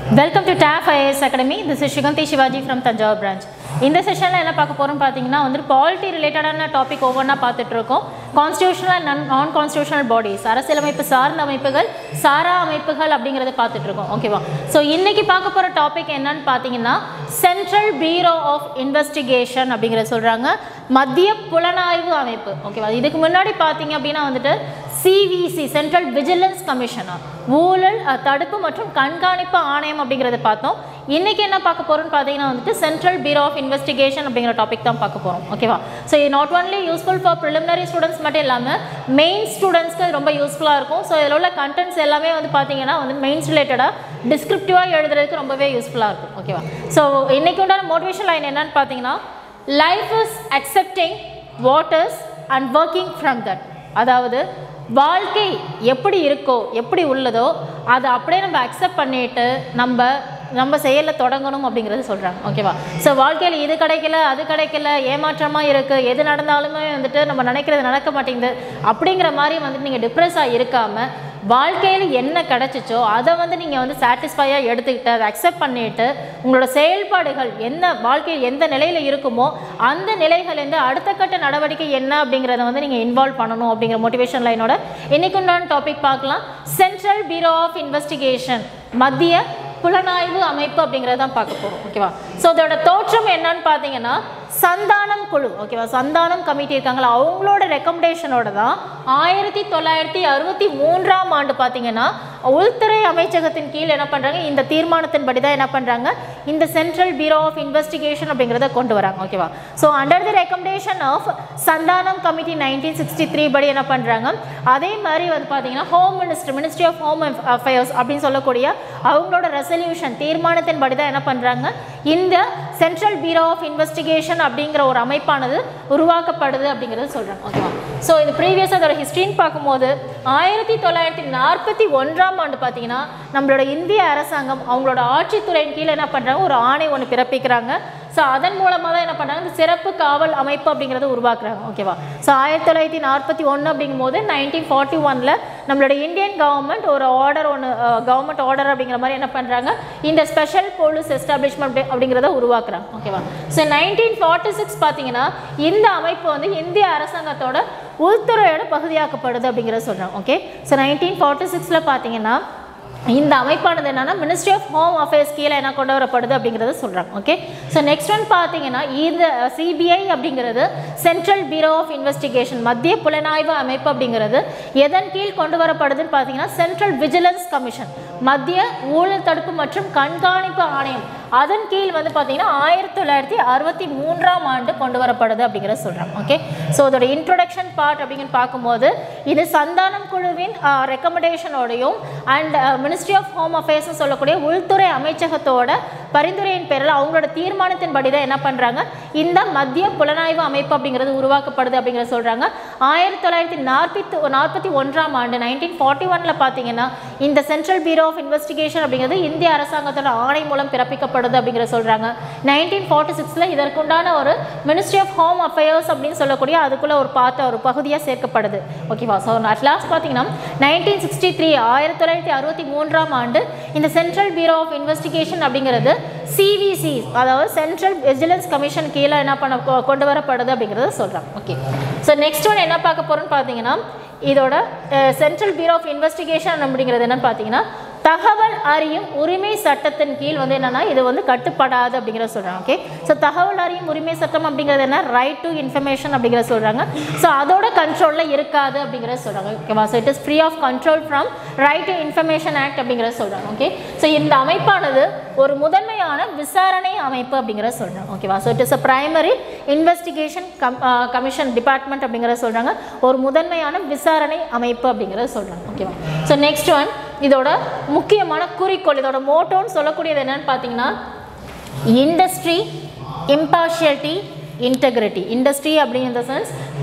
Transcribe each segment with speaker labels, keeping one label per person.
Speaker 1: welcome to tap IAS academy this is Suganthi Sivaji from Thanjavur branch இந்த செஷனில் என்ன பார்க்க போகிறோம் பார்த்தீங்கன்னா வந்துட்டு பாலிட்டி ரிலேட்டடான டாபிக் ஒவ்வொன்றா பார்த்துட்டு இருக்கோம் கான்ஸ்டியூஷனல் நான் நான் கான்ஸ்டியூஷனல் பாடிஸ் அரசியலமைப்பு சார்ந்த அமைப்புகள் சாரா அமைப்புகள் அப்படிங்கிறத பார்த்துட்டு இருக்கோம் ஓகேவா ஸோ இன்னைக்கு பார்க்க போகிற டாபிக் என்னன்னு பார்த்தீங்கன்னா சென்ட்ரல் பீரோ ஆஃப் இன்வெஸ்டிகேஷன் அப்படிங்கிறத சொல்கிறாங்க மத்திய புலனாய்வு அமைப்பு ஓகேவா இதுக்கு முன்னாடி பார்த்தீங்க அப்படின்னா வந்துட்டு சிவிசி சென்ட்ரல் விஜிலன்ஸ் கமிஷனர் ஊழல் அஹ், தடுப்பு மற்றும் கண்காணிப்பு ஆணையம் அப்படிங்கிறத பார்த்தோம் இன்னைக்கு என்ன பார்க்க போறோம்னு பார்த்தீங்கன்னா வந்துட்டு சென்ட்ரல் பீரோ ஆஃப் இன்வெஸ்டிகேஷன் அப்படிங்கிற டாபிக் தான் பார்க்க போகிறோம் ஓகேவா ஸோ இது not only useful for preliminary students மட்டும் இல்லாமல் மெயின் ஸ்டூடெண்ட்ஸ்க்கு ரொம்ப யூஸ்ஃபுல்லாக இருக்கும் ஸோ இதில் உள்ள கண்டென்ட்ஸ் எல்லாமே வந்து பார்த்தீங்கன்னா வந்து மெயின்ஸ் ரிலேட்டடாக டிஸ்கிரிப்டிவாக எழுதுறதுக்கு ரொம்பவே யூஸ்ஃபுல்லாக இருக்கும் ஓகேவா ஸோ இன்னைக்கு உண்டான மோட்டிவேஷன் லைன் என்னன்னு பார்த்தீங்கன்னா life is accepting waters and working from that அதாவது வாழ்க்கை எப்படி இருக்கோ எப்படி உள்ளதோ அதை அப்படியே நம்ம அக்செப்ட் பண்ணிட்டு நம்ம நம்ம செயலில் தொடங்கணும் அப்படிங்கிறது சொல்கிறாங்க ஓகேவா ஸோ வாழ்க்கையில் இது கிடைக்கல அது கிடைக்கல ஏமாற்றமாக இருக்குது எது நடந்தாலுமே வந்துட்டு நம்ம நினைக்கிறது நடக்க மாட்டேங்குது அப்படிங்கிற மாதிரி வந்துட்டு நீங்கள் டிப்ரெஸ்ஸாக இருக்காமல் வாழ்க்கையில் என்ன கிடைச்சிச்சோ அதை வந்து நீங்கள் வந்து சாட்டிஸ்ஃபையாக எடுத்துக்கிட்டு அதை அக்செப்ட் பண்ணிட்டு உங்களோட செயல்பாடுகள் என்ன வாழ்க்கையில் எந்த நிலையில் இருக்குமோ அந்த நிலைகள்லேருந்து அடுத்த கட்ட நடவடிக்கை என்ன அப்படிங்கிறத வந்து நீங்கள் இன்வால்வ் பண்ணணும் அப்படிங்கிற மோட்டிவேஷன் லைனோட இன்னைக்கு உண்டான டாபிக் பார்க்கலாம் சென்ட்ரல் பீரோ ஆஃப் இன்வெஸ்டிகேஷன் மத்திய புலனாய்வு அமைப்பு அப்படிங்கிறத தான் பார்க்க போகிறோம் ஓகேவா ஸோ அதோட தோற்றம் என்னன்னு பார்த்தீங்கன்னா சந்தானம் குழு ஓகேவா சந்தானம் கமிட்டி இருக்காங்களா அவங்களோட ரெக்கமெண்டேஷனோட தான் ஆயிரத்தி தொள்ளாயிரத்தி அறுபத்தி மூன்றாம் ஆண்டு பார்த்தீங்கன்னா உள்துறை அமைச்சகத்தின் கீழ் என்ன பண்ணுறாங்க இந்த தீர்மானத்தின்படி தான் என்ன பண்ணுறாங்க இந்த சென்ட்ரல் பீரோ ஆஃப் இன்வெஸ்டிகேஷன் அப்படிங்கிறத கொண்டு வராங்க ஓகேவா so under the recommendation of Santhanam committee nineteen sixty three படி என்ன பண்ணுறாங்க அதே மாதிரி வந்து பார்த்தீங்கன்னா home minister ministry of home affairs அப்படின்னு சொல்லக்கூடிய அவங்களோட ரெசல்யூஷன் தீர்மானத்தின் படி தான் என்ன பண்ணுறாங்க இந்த சென்ட்ரல் பீரோ ஆஃப் இன்வெஸ்டிகேஷன் அப்படிங்கிற ஒரு அமைப்பானது உருவாக்கப்படுது அப்படிங்கிறது சொல்கிறாங்க ஓகேவா ஸோ இது ப்ரீவியஸ் அதோட ஹிஸ்ட்ரின்னு பார்க்கும்போது ஆயிரத்தி தொள்ளாயிரத்தி நாற்பத்தி ஒன்றாம் ஆண்டு பார்த்தீங்கன்னா நம்மளோட இந்திய அரசாங்கம் அவங்களோட ஆட்சித்துறையின் கீழே என்ன பண்ணுறாங்க ஒரு ஆணை ஒன்று பிறப்பிக்கிறாங்க ஸோ அதன் மூலமாக தான் என்ன பண்ணுறாங்க இந்த சிறப்பு காவல் அமைப்பு அப்படிங்கிறத உருவாக்குறாங்க ஓகேவா ஸோ ஆயிரத்தி தொள்ளாயிரத்தி நாற்பத்தி ஒன்று அப்படிங்கும்போது நைன்டீன் ஃபார்ட்டி ஒனில் நம்மளோட இந்தியன் கவர்மெண்ட் ஒரு ஆர்டர் ஒன்று கவர்மெண்ட் ஆர்டர் அப்படிங்கிற மாதிரி என்ன பண்ணுறாங்க இந்த ஸ்பெஷல் போலீஸ் எஸ்டாப்ளிஷ்மெண்ட் அப்படிங்கிறத உருவாக்குறாங்க ஓகேவா ஸோ நைன்டீன் ஃபார்ட்டி சிக்ஸ் பார்த்தீங்கன்னா இந்த அமைப்பு வந்து இந்திய அரசாங்கத்தோட உள்துறையோட பகுதியாக்கப்படுது அப்படிங்கிறத சொல்கிறாங்க ஓகே ஸோ நைன்டீன் ஃபார்ட்டி சிக்ஸில் பார்த்தீங்கன்னா இந்த அமைப்பானது என்னன்னா மினிஸ்ட்ரி ஆஃப் ஹோம் அஃபேர்ஸ் கீழே என்ன கொண்டு வரப்படுது அப்படிங்கிறத சொல்கிறாங்க ஓகே ஸோ நெக்ஸ்ட் ஒன் பார்த்தீங்கன்னா இந்த சிபிஐ அப்படிங்கிறது சென்ட்ரல் பீரோ ஆஃப் இன்வெஸ்டிகேஷன் மத்திய புலனாய்வு அமைப்பு அப்படிங்கிறது எதன் கீழ் கொண்டு வரப்படுதுன்னு பார்த்தீங்கன்னா சென்ட்ரல் விஜிலன்ஸ் கமிஷன் மத்திய ஊழல் தடுப்பு மற்றும் கண்காணிப்பு ஆணையம் அதன் கீழ் வந்து பார்த்தீங்கன்னா ஆயிரத்தி தொள்ளாயிரத்தி அறுபத்தி மூன்றாம் ஆண்டு கொண்டு வரப்படுது அப்படிங்கிறத சொல்கிறாங்க ஓகே ஸோ அதோட இன்ட்ரொடக்ஷன் பார்ட் அப்படின்னு பார்க்கும்போது இது சந்தானம் குழுவின் ரெக்கமெண்டேஷனோடையும் அண்ட் மினிஸ்ட்ரி ஆஃப் ஹோம் அஃபேர்ஸ்னு சொல்லக்கூடிய உள்துறை அமைச்சகத்தோட பரிந்துரையின் பேரில் அவங்களோட தீர்மானத்தின்படி தான் என்ன பண்ணுறாங்க இந்த மத்திய புலனாய்வு அமைப்பு அப்படிங்கிறது உருவாக்கப்படுது அப்படிங்கிறத சொல்கிறாங்க ஆயிரத்தி தொள்ளாயிரத்தி நாற்பத்தி நாற்பத்தி ஒன்றாம் ஆண்டு நைன்டீன் ஃபார்ட்டி ஒனில் பார்த்தீங்கன்னா இந்த சென்ட்ரல் பீரோ ஆஃப் இன்வெஸ்டிகேஷன் அப்படிங்கிறது இந்திய அரசாங்கத்தோட ஆணை மூலம் பிறப்பிக்கப்படுது அப்படிங்கிற சொல்கிறாங்க நைன்டீன் ஃபார்ட்டி சிக்ஸில் இதற்குண்டான ஒரு மினிஸ்ட்ரி ஆஃப் ஹோம் அஃபேர்ஸ் அப்படின்னு சொல்லக்கூடிய அதுக்குள்ளே ஒரு பார்த்த ஒரு பகுதியாக சேர்க்கப்படுது ஓகேவா ஸோ அட் லாஸ்ட் பார்த்தீங்கன்னா நைன்டீன் சிக்ஸ்டி த்ரீ ஆயிரத்தி தொள்ளாயிரத்தி அறுபத்தி மூன்றாம் ஆண்டு இந்த சென்ட்ரல் பீரோ ஆஃப் இன்வெஸ்டிகேஷன் அப்படிங்கிறது சிவிசி அதாவது சென்ட்ரல் விஜிலன்ஸ் கமிஷன் கீழே என்ன பண்ண கொ- கொண்டு வரப்படுது அப்படிங்கிறத சொல்கிறாங்க ஓகே ஸோ நெக்ஸ்ட் ஒன் என்ன பார்க்க போகிறோம்னு பார்த்தீங்கன்னா இதோட சென்ட்ரல் பீரோ ஆஃப் இன்வெஸ்டிகேஷன் அப்படிங்கிறது என்னன்னு பார்த்தீங்கன்னா தகவல் அறியும் உரிமை சட்டத்தின் கீழ் வந்து என்னன்னா இது வந்து கட்டுப்படாது அப்படிங்கிறத சொல்கிறாங்க ஓகே ஸோ தகவல் அறியும் உரிமை சட்டம் அப்படிங்கிறது என்ன ரைட் டு இன்ஃபர்மேஷன் அப்படிங்கிறத சொல்கிறாங்க ஸோ அதோட கண்ட்ரோலில் இருக்காது அப்படிங்கிறத சொல்கிறாங்க ஓகேவா so it is free of control from right to information act அப்படிங்கிறத சொல்கிறாங்க ஓகே ஸோ இந்த அமைப்பானது ஒரு முதன்மையான விசாரணை அமைப்பு அப்படிங்கிறத சொல்கிறாங்க ஓகேவா so it is a primary investigation cum commission department அப்படிங்கிறத சொல்கிறாங்க ஒரு முதன்மையான விசாரணை அமைப்பு அப்படிங்கிறத சொல்கிறாங்க ஓகேவா ஸோ நெக்ஸ்ட் ஒன் இதோட முக்கியமான குறிக்கோள் இதோட மோட்டோன்னு சொல்லக்கூடியது என்னன்னு பார்த்தீங்கன்னா இண்டஸ்ட்ரி இம்பார்ஷியலிட்டி இன்டெகிரிட்டி இண்டஸ்ட்ரி அப்படிங்கிற சென்ஸ்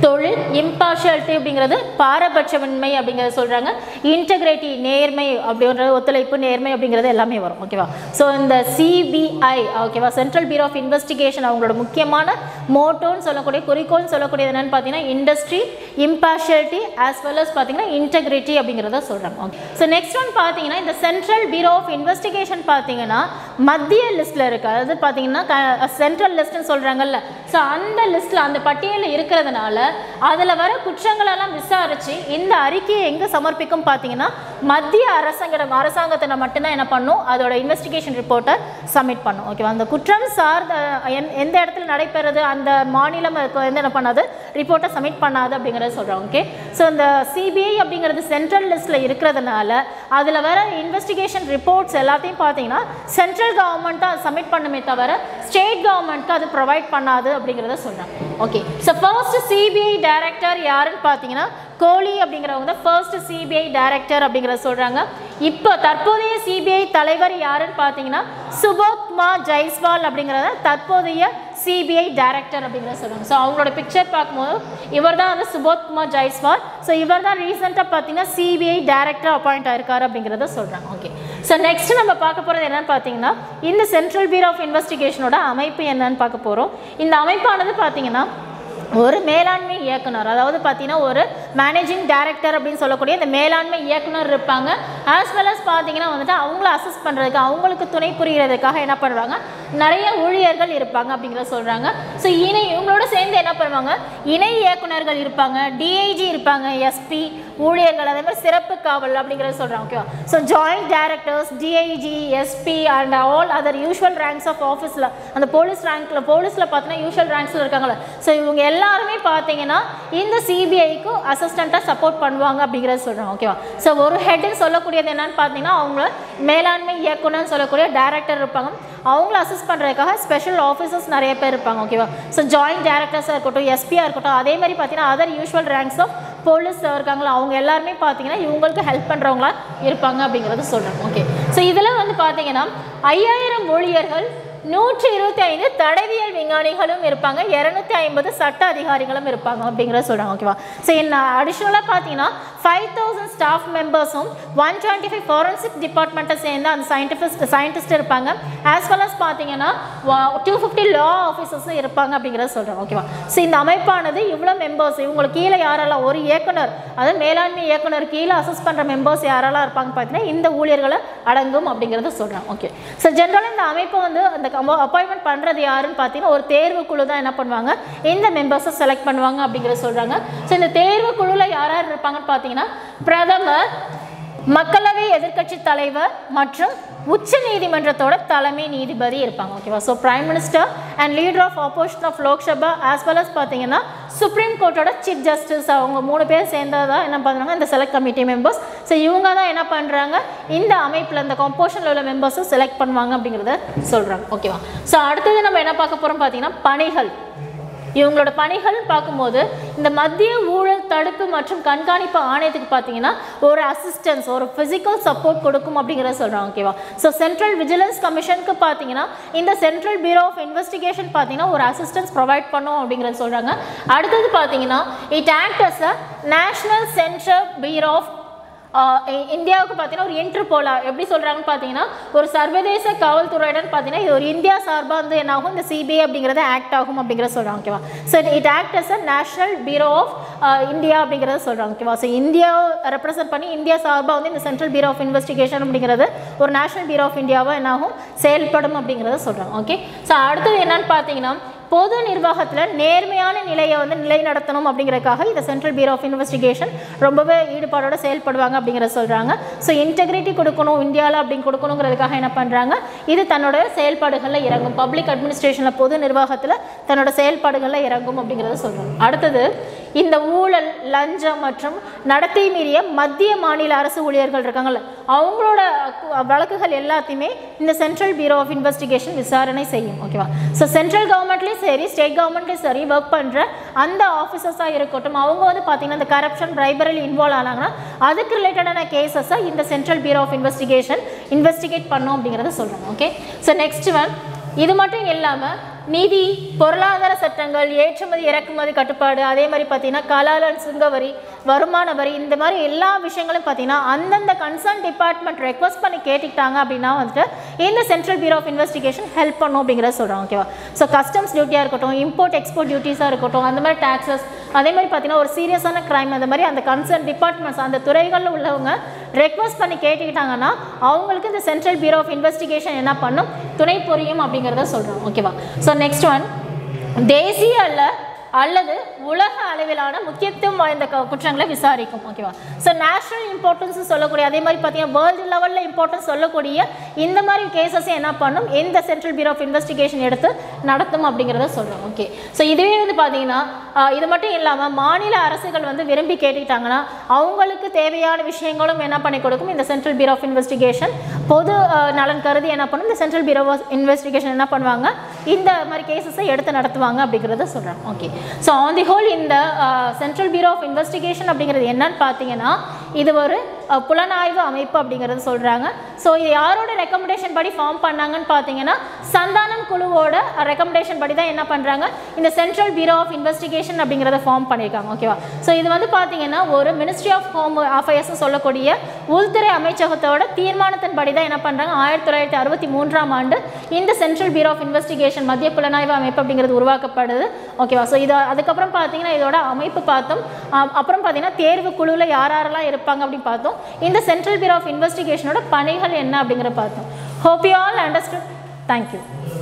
Speaker 1: தொழில் இம்பார்ஷியாலிட்டி அப்படிங்கிறது பாரபட்சமின்மை அப்படிங்கிறத சொல்கிறாங்க இன்டெகிரிட்டி நேர்மை அப்படின்ற ஒத்துழைப்பு நேர்மை அப்படிங்கிறது எல்லாமே வரும் ஓகேவா ஸோ இந்த சிபிஐ ஓகேவா சென்ட்ரல் பியூரோ ஆஃப் இன்வெஸ்டிகேஷன் அவங்களோட முக்கியமான மோட்டோன்னு சொல்லக்கூடிய குறிக்கோள்னு சொல்லக்கூடியது என்னன்னு பார்த்தீங்கன்னா industry impartiality as well as பார்த்தீங்கன்னா இன்டெகிரிட்டி அப்படிங்கிறத சொல்கிறாங்க ஓகே ஸோ நெக்ஸ்ட் ஒன் பார்த்தீங்கன்னா இந்த சென்ட்ரல் பியூரோ ஆஃப் இன்வெஸ்டிகேஷன் பார்த்தீங்கன்னா மத்திய லிஸ்ட்டில் இருக்குது அதாவது பார்த்தீங்கன்னா சென்ட்ரல் லிஸ்ட்னு சொல்கிறாங்கல்ல ஸோ அந்த லிஸ்ட்டில் அந்த பட்டியலில் இருக்கிறதுனால அதில் வர குற்றங்களெல்லாம் விசாரித்து இந்த அறிக்கையை எங்கே சமர்ப்பிக்கும் பார்த்தீங்கன்னா மத்திய அரசாங்கம் அரசாங்கத்தில் மட்டும்தான் என்ன பண்ணும் அதோட இன்வெஸ்டிகேஷன் ரிப்போர்ட்டை சப்மிட் பண்ணும் ஓகேவா அந்த குற்றம் சார்ந்த எந்- எந்த இடத்துல நடைபெறுது அந்த மாநிலம் அதுக்கு வந்து என்ன பண்ணாது ரிப்போர்ட்டை சப்மிட் பண்ணாது அப்படிங்கிறத சொல்கிறோம் ஓகே ஸோ இந்த சிபிஐ அப்படிங்கிறது சென்ட்ரல் லிஸ்ட்டில் இருக்கிறதுனால அதில் வர இன்வெஸ்டிகேஷன் ரிப்போர்ட்ஸ் எல்லாத்தையும் பார்த்தீங்கன்னா சென்ட்ரல் கவர்மெண்ட் தான் சப்மிட் பண்ணுமே தவிர ஸ்டேட் கவர்மெண்ட்க்கு அது ப்ரொவைட் பண்ணாது அப்படிங்கிறத சொல்கிறாங்க okay so first CBI director யாருன்னு பார்த்தீங்கன்னா கோலி அப்படிங்கிறவங்க தான் ஃபர்ஸ்ட் சிபிஐ டைரக்டர் அப்படிங்கிறத சொல்கிறாங்க இப்போ தற்போதைய சிபிஐ தலைவர் யாருன்னு பார்த்தீங்கன்னா சுபோத் குமார் ஜெய்ஸ்வால் அப்படிங்கிறத தற்போதைய சிபிஐ டைரக்டர் அப்படிங்கிறத சொல்கிறாங்க ஸோ அவங்களோட பிக்சர் பார்க்கும்போது இவர் தான் வந்து சுபோத் குமார் ஜெய்ஸ்வால் ஸோ இவர் தான் ரீசெண்டாக பார்த்தீங்கன்னா சிபிஐ டைரக்டர் அப்பாயிண்ட் ஆயிருக்காரு அப்படிங்கிறத சொல்கிறாங்க ஓகே ஸோ நெக்ஸ்ட் நம்ம பார்க்க போகிறது என்னன்னு பார்த்தீங்கன்னா இந்த சென்ட்ரல் பியூரோ ஆஃப் இன்வெஸ்டிகேஷனோட அமைப்பு என்னன்னு பார்க்க போகிறோம் இந்த அமைப்பானது பார்த்தீங்கன்னா ஒரு மேலாண்மை இயக்குனர் அதாவது பார்த்தீங்கன்னா ஒரு மேனேஜிங் டைரக்டர் அப்படின்னு சொல்லக்கூடிய இந்த மேலாண்மை இயக்குனர் இருப்பாங்க ஆஸ் வெல் அஸ் பார்த்தீங்கன்னா வந்துட்டு அவங்கள அசஸ் பண்ணுறதுக்கு அவங்களுக்கு துணை புரிகிறதுக்காக என்ன பண்ணுவாங்க நிறைய ஊழியர்கள் இருப்பாங்க அப்படிங்கிறத சொல்கிறாங்க ஸோ இணை இவங்களோட சேர்ந்து என்ன பண்ணுவாங்க இணை இயக்குனர்கள் இருப்பாங்க டிஐஜி இருப்பாங்க எஸ்பி ஊழியர்கள் அதே மாதிரி சிறப்பு காவல் அப்படிங்கிறத சொல்கிறாங்க ஓகேவா so joint directors DIG SP and all other usual ranks of ஆஃபீஸில் அந்த போலீஸ் ரேங்க்கில் போலீஸில் பார்த்தீங்கன்னா யூஷுவல் ரேங்க்ஸில் இருக்காங்களே ஸோ இவங்க எல்லாருமே பார்த்தீங்கன்னா இந்த சிபிஐக்கு அசிஸ்டண்ட்டாக சப்போர்ட் பண்ணுவாங்க அப்படிங்கிறத சொல்கிறாங்க ஓகேவா ஸோ ஒரு ஹெட்னு சொல்லக்கூடியது என்னன்னு பார்த்தீங்கன்னா அவங்க மேலாண்மை இயக்குனர்னு சொல்லக்கூடிய டைரக்டர் இருப்பாங்க அவங்கள அசிஸ்ட் பண்ணுறதுக்காக ஸ்பெஷல் ஆஃபீஸர்ஸ் நிறைய பேர் இருப்பாங்க ஓகேவா ஸோ ஜாயிண்ட் டைரக்டர்ஸாக இருக்கட்டும் எஸ்பியாக இருக்கட்டும் அதே மாதிரி பார்த்தீங்கன்னா other usual ranks of police இருக்காங்களா அவங்க எல்லாருமே பார்த்தீங்கன்னா இவங்களுக்கு ஹெல்ப் பண்ணுறவங்களா இருப்பாங்க அப்படிங்கிறது சொல்கிறேன் ஓகே ஸோ இதில் வந்து பார்த்தீங்கன்னா ஐயாயிரம் ஊழியர்கள் நூற்றி இருபத்தி ஐந்து தடவியல் விஞ்ஞானிகளும் இருப்பாங்க இரநூத்தி ஐம்பது சட்ட அதிகாரிகளும் இருப்பாங்க அப்படிங்கிறத சொல்கிறாங்க ஓகேவா ஸோ என்ன அடிஷ்னலாக பார்த்தீங்கன்னா ஃபைவ் தௌசண்ட் ஸ்டாஃப் மெம்பர்ஸும் ஒன் டுவெண்ட்டி ஃபைவ் ஃபாரன்சிக் டிபார்ட்மெண்ட்டை சேர்ந்து அந்த சயின்டிஃபிஸ்ட் சயின்டிஸ்ட் இருப்பாங்க ஆஸ் வெல் அஸ் பார்த்தீங்கன்னா டூ ஃபிஃப்டி லா ஆஃபீஸர்ஸும் இருப்பாங்க அப்படிங்கிறத சொல்கிறாங்க ஓகேவா ஸோ இந்த அமைப்பானது இவ்வளோ மெம்பர்ஸ் இவங்களுக்கு கீழே யாரெல்லாம் ஒரு இயக்குனர் அதாவது மேலாண்மை இயக்குனர் கீழே அசஸ் பண்ணுற மெம்பர்ஸ் யாரெல்லாம் இருப்பாங்க பார்த்தீங்கன்னா இந்த ஊழியர்களை அடங்கும் அப்படிங்கிறத சொல்கிறாங்க ஓகே ஸோ ஜென்ரலாக இந்த அமைப்பை வந்து அந்த அப்பாயின்மெண்ட் பண்ணுறது யாருன்னு பார்த்தீங்கன்னா ஒரு தேர்வு குழு தான் என்ன பண்ணுவாங்க இந்த மெம்பர்ஸை செலக்ட் பண்ணுவாங்க அப்படிங்கிறத சொல்கிறாங்க ஸோ இந்த தேர்வு குழுவில் யார் யார் இருப்பாங்கன்னு பார்த்தீங்கன்னா பிரதமர் மக்களவை எதிர்க்கட்சி தலைவர் மற்றும் உச்ச நீதிமன்றத்தோட தலைமை நீதிபதி இருப்பாங்க ஓகேவா so prime minister and leader of opposition of Lok Sabha as well as பார்த்தீங்கன்னா சுப்ரீம் கோர்ட்டோட சீஃப் ஜஸ்டிஸ் அவங்க மூணு பேர் சேர்ந்ததா என்ன பண்ணுறாங்க இந்த செலக்ட் கமிட்டி மெம்பர்ஸ் ஸோ இவங்க தான் என்ன பண்ணுறாங்க இந்த அமைப்பில் இந்த கம்போஷனில் உள்ள மெம்பர்ஸை செலக்ட் பண்ணுவாங்க அப்படிங்கிறத சொல்கிறாங்க ஓகேவா ஸோ அடுத்தது நம்ம என்ன பார்க்க போகிறோம் பார்த்தீங்கன்னா பணிகள் இவங்களோட பணிகள் பார்க்கும்போது இந்த மத்திய ஊழல் தடுப்பு மற்றும் கண்காணிப்பு ஆணையத்துக்கு பார்த்தீங்கன்னா ஒரு அசிஸ்டன்ஸ் ஒரு ஃபிசிக்கல் சப்போர்ட் கொடுக்கும் அப்படிங்கிறத சொல்கிறாங்க ஓகேவா ஸோ சென்ட்ரல் விஜிலன்ஸ் கமிஷனுக்கு பார்த்தீங்கன்னா இந்த சென்ட்ரல் பியூரோ ஆஃப் இன்வெஸ்டிகேஷன் பார்த்தீங்கன்னா ஒரு அசிஸ்டன்ஸ் ப்ரொவைட் பண்ணும் அப்படிங்கிறத சொல்கிறாங்க அடுத்தது பார்த்தீங்கன்னா it act as a national central bureau of ah இ- இந்தியாவுக்கு பார்த்தீங்கன்னா ஒரு இன்டர்போலா எப்படி சொல்கிறாங்கன்னு பார்த்தீங்கன்னா ஒரு சர்வதேச காவல்துறையுடன் பார்த்தீங்கன்னா இது ஒரு இந்தியா சார்பாக வந்து என்ன ஆகும் இந்த சிபிஐ அப்படிங்கிறது ஆக்ட் ஆகும் அப்படிங்கிறத சொல்கிறாங்க ஓகேவா so it act as a national bureau of India அப்படிங்கிறத சொல்கிறாங்க ஓகேவா ஸோ இந்தியாவை ரெப்ரசென்ட் பண்ணி இந்தியா சார்பாக வந்து இந்த சென்ட்ரல் பியூரோ ஆஃப் இன்வெஸ்டிகேஷன் அப்படிங்கிறது ஒரு நேஷனல் பியூரோ ஆஃப் இந்தியாவாக என்ன ஆகும் செயல்படும் அப்படிங்கிறத சொல்கிறாங்க ஓகே ஸோ அடுத்தது என்னன்னு பார்த்தீங்கன்னா பொது நிர்வாகத்தில் நேர்மையான நிலையை வந்து நிலைநடத்தணும் அப்படிங்கிறதுக்காக இந்த சென்ட்ரல் பியூரோ ஆஃப் இன்வெஸ்டிகேஷன் ரொம்பவே ஈடுபாடோட செயல்படுவாங்க அப்படிங்கிறத சொல்கிறாங்க ஸோ இன்டெகிரிட்டி கொடுக்கணும் இந்தியாவில் அப்படின்னு கொடுக்கணுங்கிறதுக்காக என்ன பண்ணுறாங்க இது தன்னோட செயல்பாடுகளில் இறங்கும் பப்ளிக் அட்மினிஸ்ட்ரேஷனில் பொது நிர்வாகத்தில் தன்னோட செயல்பாடுகளில் இறங்கும் அப்படிங்கிறத சொல்கிறாங்க அடுத்தது இந்த ஊழல் லஞ்சம் மற்றும் நடத்தை மீறிய மத்திய மாநில அரசு ஊழியர்கள் இருக்காங்கல்ல அவங்களோட கு- வழக்குகள் எல்லாத்தையுமே இந்த சென்ட்ரல் பியூரோ ஆஃப் இன்வெஸ்டிகேஷன் விசாரணை செய்யும் ஓகேவா ஸோ சென்ட்ரல் கவர்மெண்ட்லேயும் சரி ஸ்டேட் கவர்மெண்ட்லேயும் சரி ஒர்க் பண்ணுற அந்த ஆஃபீஸர்ஸாக இருக்கட்டும் அவங்க வந்து பார்த்தீங்கன்னா இந்த கரப்ஷன் பிரைபரில் இன்வால்வ் ஆனாங்கன்னா அதுக்கு ரிலேட்டடான கேசஸை இந்த central bureau of investigation investigate பண்ணும் அப்படிங்கிறத சொல்கிறாங்க ஓகே ஸோ நெக்ஸ்ட் ஒன் இது மட்டும் இல்லாமல் நிதி பொருளாதார சட்டங்கள் ஏற்றுமதி இறக்குமதி கட்டுப்பாடு அதே மாதிரி பார்த்தீங்கன்னா கலாலன் சுங்கவரி வருமான வரி இந்த மாதிரி எல்லா விஷயங்களும் பார்த்தீங்கன்னா அந்தந்த கன்சர்ன் டிபார்ட்மெண்ட் ரெக்வஸ்ட் பண்ணி கேட்டுக்கிட்டாங்க அப்படின்னா வந்துட்டு இந்த central bureau of investigation help பண்ணும் அப்படிங்கிறத சொல்கிறோம் ஓகேவா ஸோ கஸ்டம்ஸ் டியூட்டியாக இருக்கட்டும் இம்போர்ட் எக்ஸ்போர்ட் டியூட்டிஸாக இருக்கட்டும் அந்த மாதிரி டாக்ஸஸ் அதே மாதிரி பார்த்தீங்கன்னா ஒரு சீரியஸான கிரைம் அந்த மாதிரி அந்த கன்சர்ன் டிபார்ட்மெண்ட்ஸ் அந்த துறைகளில் உள்ளவங்க ரெக்வஸ்ட் பண்ணி கேட்டுக்கிட்டாங்கன்னா அவங்களுக்கு இந்த சென்ட்ரல் பியூரோ ஆஃப் இன்வெஸ்டிகேஷன் என்ன பண்ணும் துணை புரியும் அப்படிங்கிறத சொல்கிறோம் ஓகேவா ஸோ நெக்ஸ்ட் ஒன் தேசிய அல்ல அல்லது உலக அளவிலான முக்கியத்துவம் வாய்ந்த க- குற்றங்களை விசாரிக்கும் ஓகேவா ஸோ நேஷனல் இம்பார்ட்டன்ஸ் சொல்லக்கூடிய அதே மாதிரி பார்த்தீங்கன்னா வேர்ல்டு லெவலில் இம்பார்ட்டன்ஸ் சொல்லக்கூடிய இந்த மாதிரி கேசஸ் என்ன பண்ணும் எந்த சென்ட்ரல் பியூரோ ஆஃப் இன்வெஸ்டிகேஷன் எடுத்து நடத்தும் அப்படிங்கிறத சொல்கிறோம் ஓகே ஸோ இதுவே வந்து பார்த்தீங்கன்னா ஆஹ், இது மட்டும் இல்லாமல் மாநில அரசுகள் வந்து விரும்பி கேட்டுக்கிட்டாங்கன்னா அவங்களுக்கு தேவையான விஷயங்களும் என்ன பண்ணி கொடுக்கும் இந்த சென்ட்ரல் பியூரோ ஆஃப் இன்வெஸ்டிகேஷன் பொது ஆஹ், நலன் கருதி என்ன பண்ணும் இந்த சென்ட்ரல் பியூரோ ஆஃப் இன்வெஸ்டிகேஷன் என்ன பண்ணுவாங்க இந்த மாதிரி கேசஸை எடுத்து நடத்துவாங்க அப்படிங்கிறத சொல்கிறேன் okay so on the whole இந்த சென்ட்ரல் பியூரோ ஆஃப் இன்வெஸ்டிகேஷன் அப்படிங்கிறது என்னன்னு பார்த்தீங்கன்னா இது ஒரு அஹ், புலனாய்வு அமைப்பு அப்படிங்கிறது சொல்கிறாங்க ஸோ இது யாரோட ரெக்கமெண்டேஷன் படி ஃபார்ம் பண்ணாங்கன்னு பார்த்தீங்கன்னா சந்தானம் குழுவோட ரெக்கமெண்டேஷன் படி தான் என்ன பண்ணுறாங்க இந்த சென்ட்ரல் பியூரோ ஆஃப் இன்வெஸ்டிகேஷன் அப்படிங்கிறத ஃபார்ம் பண்ணியிருக்காங்க ஓகேவா ஸோ இது வந்து பார்த்தீங்கன்னா ஒரு மினிஸ்ட்ரி ஆஃப் ஹோம் அஃபேர்ஸ் சொல்லக்கூடிய உள்துறை அமைச்சகத்தோட தீர்மானத்தின் படி தான் என்ன பண்ணுறாங்க ஆயிரத்தி தொள்ளாயிரத்தி அறுபத்தி மூன்றாம் ஆண்டு இந்த சென்ட்ரல் பியூரோ ஆஃப் இன்வெஸ்டிகேஷன் மத்திய புலனாய்வு அமைப்பு அப்படிங்கிறது உருவாக்கப்படுது ஓகேவா ஸோ இது அதுக்கப்புறம் பார்த்தீங்கன்னா இதோட அமைப்பு பார்த்தோம் அ- அப்புறம் பார்த்தீங்கன்னா தேர்வு குழுவில் யார் யாரெல்லாம் இருப்பாங்க அப்படின்னு பார்த்தோம் இந்த சென்ட்ரல் பியூரோ ஆஃப் இன்வெஸ்டிகேஷனோட பணிகள் என்ன அப்படிங்கிற பார்த்தோம் hope you all understood thank you